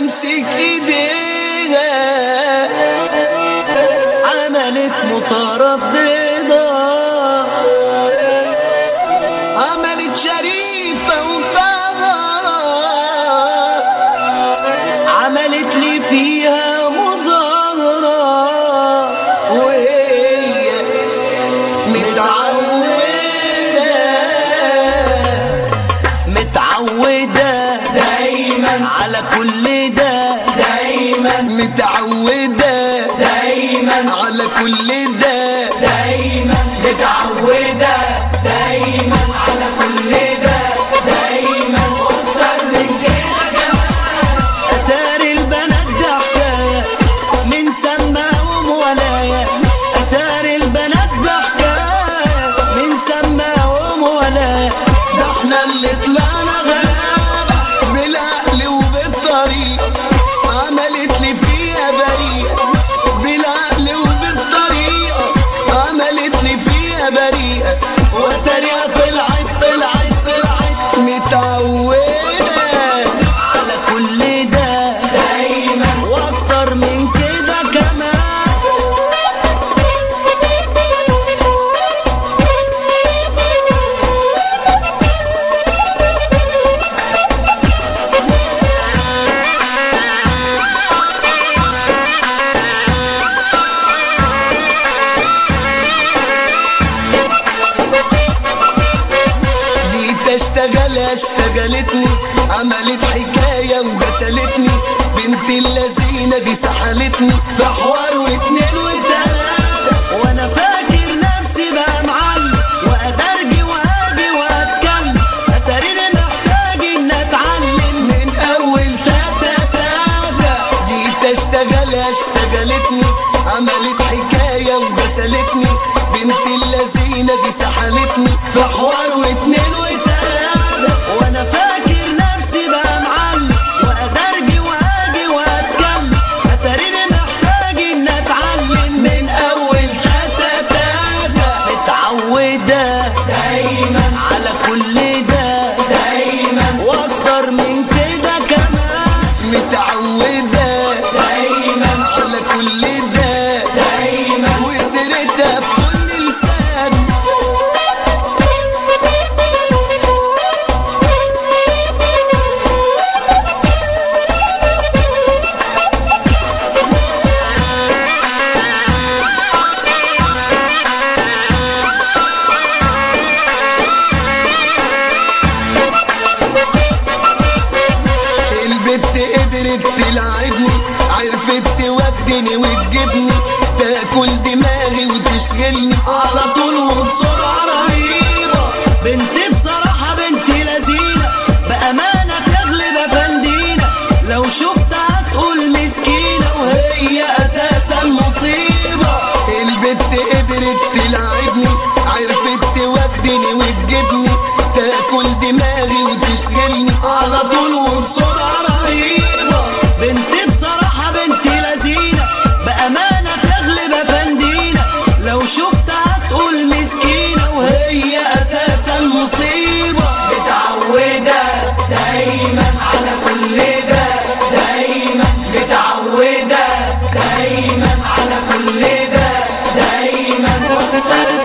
امسك ايديها عملت مترددة عملت شريفة وطهرة عملت لي فيها مظاهرة وهي متعودة متعودة دايما على كل ده دايما متعودة دايما على كل ده دايما متعودة دايما على كل ده دايما واكتر من كده كمان أتاري البنات ده حكاية من سماهم ولاية أتاري البنات ده حكاية من سماهم ولاية ده احنا اللي طلعنا غلابة بالعقل وبالطريق عملت لي فيها بريئة بالعقل وبالطريقة عملت لي فيها بريئة وتريقة طلعت طلعت طلعت متعودة على كل ده دايما واكتر من كده كمان جيت اشتغل اشتغلتني عملت حكاية وغسلتني بنت اللذينة دي سحلتني في حوار واتنين وتلاتة وانا فاكر نفسي بقى معلم وادرجي واجي واتكلم اتاريني محتاج ان اتعلم من اول تاتا تاتا جيت اشتغل اشتغلتني عملت حكاية وغسلتني بنت اللذينة دي سحلتني في حوار واتنين وتلاتة وانا فاكر نفسي بقى معلم وادرجي واجي واتكلم اتاريني محتاج ان اتعلم من اول تاتا تاتا متعودة دايما على كل ده دايما واكتر من كده كمان متعودة دايما على كل ده دايما وسيرتها في كل لسان البت قدرت تلعبني عرفت تودني وتجيبني تاكل دماغي وتشغلني على طول وبسرعة رهيبة بنت بصراحة بنت لذينة بأمانة تغلب أفندينا لو شفتها تقول مسكينة وهي أساسا مصيبة البت قدرت تلعبني عرفت تودني وتجيبني تاكل دماغي وتشغلني على طول وبسرعة رهيبة بنت بصراحة بنت لذينة بأمانة تغلب أفندينا لو شفتها تقول مسكينة وهي أساسا مصيبة متعودة دايما على كل ده دايما متعودة دايما على كل ده دايما واكتر